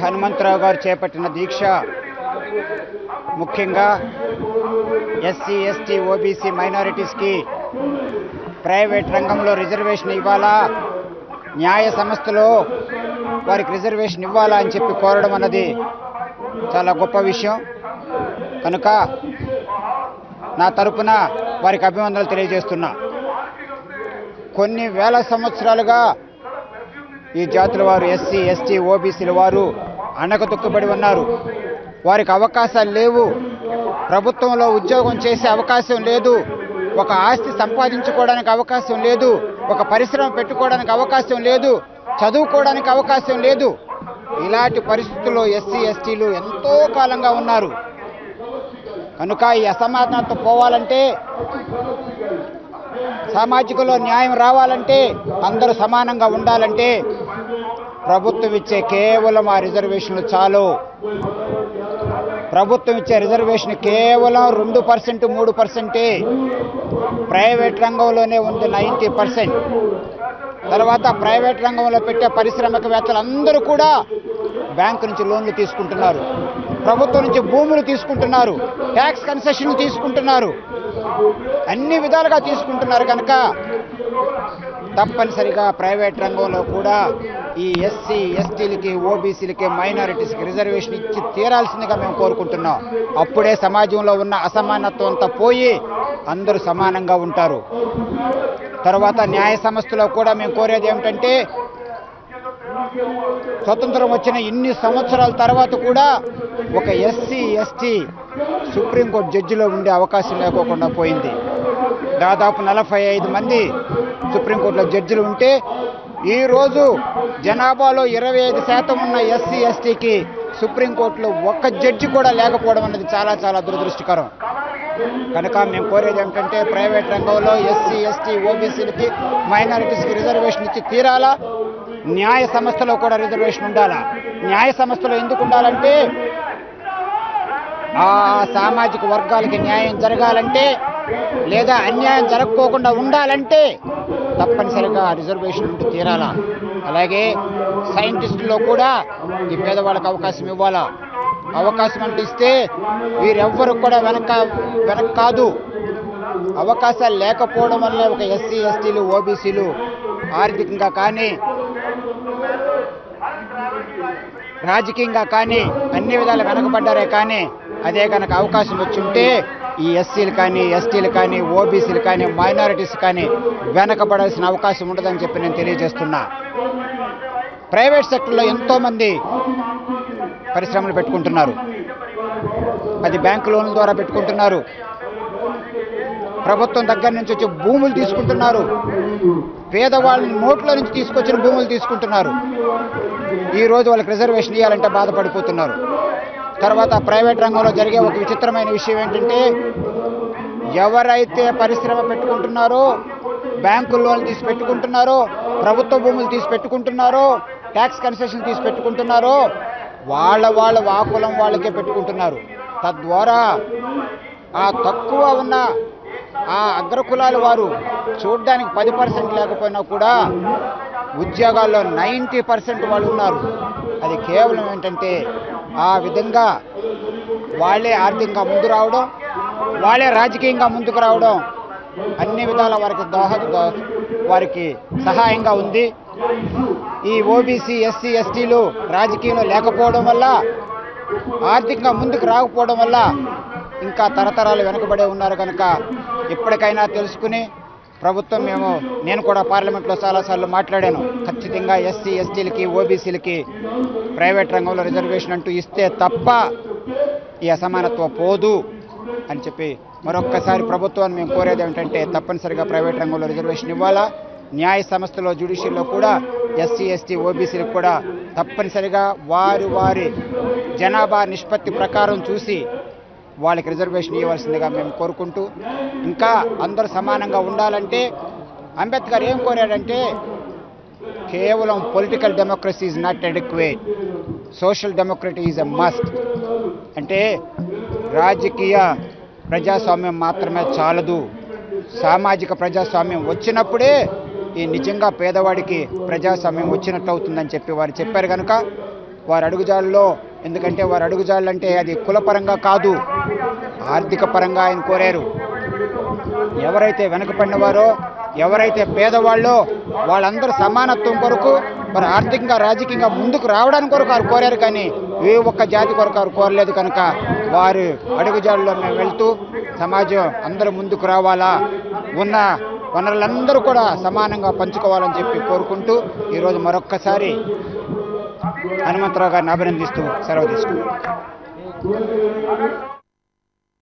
హనుమంతరావు గారు చేపట్టిన దీక్ష ముఖ్యంగా ఎస్సీ ఎస్టీ ఓబీసీ మైనారిటీస్కి ప్రైవేట్ రంగంలో రిజర్వేషన్ ఇవ్వాలా న్యాయ సంస్థలో వారికి రిజర్వేషన్ ఇవ్వాలా అని చెప్పి కోరడం అన్నది చాలా గొప్ప విషయం కనుక నా తరపున వారికి అభివందనలు తెలియజేస్తున్నా కొన్ని వేల సంవత్సరాలుగా ఈ జాతుల వారు ఎస్సీ ఎస్టీ ఓబీసీల వారు అణగదొక్కబడి ఉన్నారు వారికి అవకాశాలు లేవు ప్రభుత్వంలో ఉద్యోగం చేసే అవకాశం లేదు ఒక ఆస్తి సంపాదించుకోవడానికి అవకాశం లేదు ఒక పరిశ్రమ పెట్టుకోవడానికి అవకాశం లేదు చదువుకోవడానికి అవకాశం లేదు ఇలాంటి పరిస్థితుల్లో ఎస్సీ ఎస్టీలు ఎంతో కాలంగా ఉన్నారు కనుక ఈ అసమానత పోవాలంటే సామాజికలో న్యాయం రావాలంటే అందరూ సమానంగా ఉండాలంటే ప్రభుత్వం ఇచ్చే కేవలం ఆ రిజర్వేషన్లు చాలు ప్రభుత్వం ఇచ్చే రిజర్వేషన్ కేవలం రెండు పర్సెంట్ మూడు పర్సెంటే ప్రైవేట్ రంగంలోనే ఉంది నైంటీ పర్సెంట్ తర్వాత ప్రైవేట్ రంగంలో పెట్టే పారిశ్రామికవేత్తలు అందరూ కూడా బ్యాంకు నుంచి లోన్లు తీసుకుంటున్నారు ప్రభుత్వం నుంచి భూములు తీసుకుంటున్నారు ట్యాక్స్ కన్సెషన్లు తీసుకుంటున్నారు అన్ని విధాలుగా తీసుకుంటున్నారు కనుక తప్పనిసరిగా ప్రైవేట్ రంగంలో కూడా ఈ ఎస్సీ ఎస్టీలకి ఓబీసీలకి మైనారిటీస్కి రిజర్వేషన్ ఇచ్చి తీరాల్సిందిగా మేము కోరుకుంటున్నాం అప్పుడే సమాజంలో ఉన్న అసమానత్వం అంతా పోయి అందరూ సమానంగా ఉంటారు తర్వాత న్యాయ సంస్థలో కూడా మేము కోరేది ఏమిటంటే స్వతంత్రం వచ్చిన ఇన్ని సంవత్సరాల తర్వాత కూడా ఒక ఎస్సీ ఎస్టీ సుప్రీంకోర్టు జడ్జిలో ఉండే అవకాశం లేకోకుండా పోయింది దాదాపు నలభై ఐదు మంది సుప్రీంకోర్టులో జడ్జిలు ఉంటే ఈరోజు జనాభాలో ఇరవై ఐదు శాతం ఉన్న ఎస్సీ ఎస్టీకి సుప్రీంకోర్టులో ఒక్క జడ్జి కూడా లేకపోవడం అనేది చాలా చాలా దురదృష్టకరం కనుక మేము కోరేది ఏమిటంటే ప్రైవేట్ రంగంలో ఎస్సీ ఎస్టీ ఓబీసీలకి మైనారిటీస్కి రిజర్వేషన్ ఇచ్చి తీరాలా న్యాయ సంస్థలో కూడా రిజర్వేషన్ ఉండాలా న్యాయ సంస్థలో ఎందుకు ఉండాలంటే ఆ సామాజిక వర్గాలకి న్యాయం జరగాలంటే లేదా అన్యాయం జరగకోకుండా ఉండాలంటే తప్పనిసరిగా రిజర్వేషన్ ఉండి తీరాలా అలాగే సైంటిస్టుల్లో కూడా ఈ పేదవాళ్ళకి అవకాశం ఇవ్వాలా అవకాశం అంటే ఇస్తే వీరెవ్వరు కూడా వెనక వెనక కాదు అవకాశాలు లేకపోవడం వల్లే ఒక ఎస్సీ ఎస్టీలు ఓబీసీలు ఆర్థికంగా కానీ రాజకీయంగా కానీ అన్ని విధాలు వెనకబడ్డారే కానీ అదే కనుక అవకాశం వచ్చుంటే ఈ ఎస్సీలు కానీ ఎస్టీలు కానీ ఓబీసీలు కానీ మైనారిటీస్ కానీ వెనకబడాల్సిన అవకాశం ఉండదని చెప్పి నేను తెలియజేస్తున్నా ప్రైవేట్ సెక్టర్లో ఎంతోమంది పరిశ్రమలు పెట్టుకుంటున్నారు అది బ్యాంకు లోన్ల ద్వారా పెట్టుకుంటున్నారు ప్రభుత్వం దగ్గర నుంచి వచ్చే భూములు తీసుకుంటున్నారు పేదవాళ్ళని నోట్ల నుంచి తీసుకొచ్చిన భూములు తీసుకుంటున్నారు ఈ రోజు వాళ్ళకి రిజర్వేషన్ ఇవ్వాలంటే బాధపడిపోతున్నారు తర్వాత ప్రైవేట్ రంగంలో జరిగే ఒక విచిత్రమైన విషయం ఏంటంటే ఎవరైతే పరిశ్రమ పెట్టుకుంటున్నారో బ్యాంకు లోన్లు తీసి పెట్టుకుంటున్నారో ప్రభుత్వ భూములు తీసి పెట్టుకుంటున్నారో ట్యాక్స్ కన్సెషన్ తీసి పెట్టుకుంటున్నారో వాళ్ళ వాళ్ళ వాకులం వాళ్ళకే పెట్టుకుంటున్నారు తద్వారా ఆ తక్కువ ఉన్న ఆ అగ్రకులాల వారు చూడడానికి పది పర్సెంట్ లేకపోయినా కూడా ఉద్యోగాల్లో నైంటీ పర్సెంట్ వాళ్ళు ఉన్నారు అది కేవలం ఏంటంటే ఆ విధంగా వాళ్ళే ఆర్థికంగా ముందు రావడం వాళ్ళే రాజకీయంగా ముందుకు రావడం అన్ని విధాల వారికి దోహద దో- వారికి సహాయంగా ఉంది ఈ ఓబీసీ ఎస్సీ ఎస్టీలు రాజకీయంలో లేకపోవడం వల్ల ఆర్థికంగా ముందుకు రాకపోవడం వల్ల ఇంకా తరతరాలు వెనుకబడే ఉన్నారు కనుక ఇప్పటికైనా తెలుసుకుని ప్రభుత్వం మేము నేను కూడా పార్లమెంట్లో చాలాసార్లు మాట్లాడాను ఖచ్చితంగా ఎస్సీ ఎస్టీలకి ఓబీసీలకి ప్రైవేట్ రంగంలో రిజర్వేషన్ అంటూ ఇస్తే తప్ప ఈ అసమానత్వం పోదు అని చెప్పి మరొక్కసారి ప్రభుత్వాన్ని మేము కోరేది ఏమిటంటే తప్పనిసరిగా ప్రైవేట్ రంగంలో రిజర్వేషన్ ఇవ్వాలా న్యాయ సంస్థలో జ్యుడిషియల్లో కూడా ఎస్సీ ఎస్టీ ఓబీసీలకు కూడా తప్పనిసరిగా వారి వారి జనాభా నిష్పత్తి ప్రకారం చూసి వాళ్ళకి రిజర్వేషన్ ఇవ్వాల్సిందిగా మేము కోరుకుంటూ ఇంకా అందరూ సమానంగా ఉండాలంటే అంబేద్కర్ ఏం కోరాడంటే కేవలం political democracy is not adequate social democracy is a must అంటే రాజకీయ ప్రజాస్వామ్యం మాత్రమే చాలదు సామాజిక ప్రజాస్వామ్యం వచ్చినప్పుడే ఈ నిజంగా పేదవాడికి ప్రజాస్వామ్యం వచ్చినట్టు అవుతుందని చెప్పి వారు చెప్పారు కనుక వారి అడుగుజాడల్లో ఎందుకంటే వారి అడుగుజాడలు అంటే అది కులపరంగా కాదు ఆర్థిక పరంగా ఆయన కోరారు ఎవరైతే వెనకపడినవారో ఎవరైతే పేదవాళ్ళో వాళ్ళందరూ సమానత్వం కొరకు మరి ఆర్థికంగా రాజకీయంగా ముందుకు రావడానికి కొరకు వారు కోరారు కానీ ఏ ఒక్క జాతి కొరకు వారు కోరలేదు కనుక వారు అడుగుజాడలో మేము వెళ్తూ సమాజం అందరూ ముందుకు రావాలా ఉన్న వనరులందరూ కూడా సమానంగా పంచుకోవాలని చెప్పి కోరుకుంటూ ఈరోజు మరొక్కసారి హనుమంతరావు గారిని అభినందిస్తూ సెలవు తీసుకున్నాను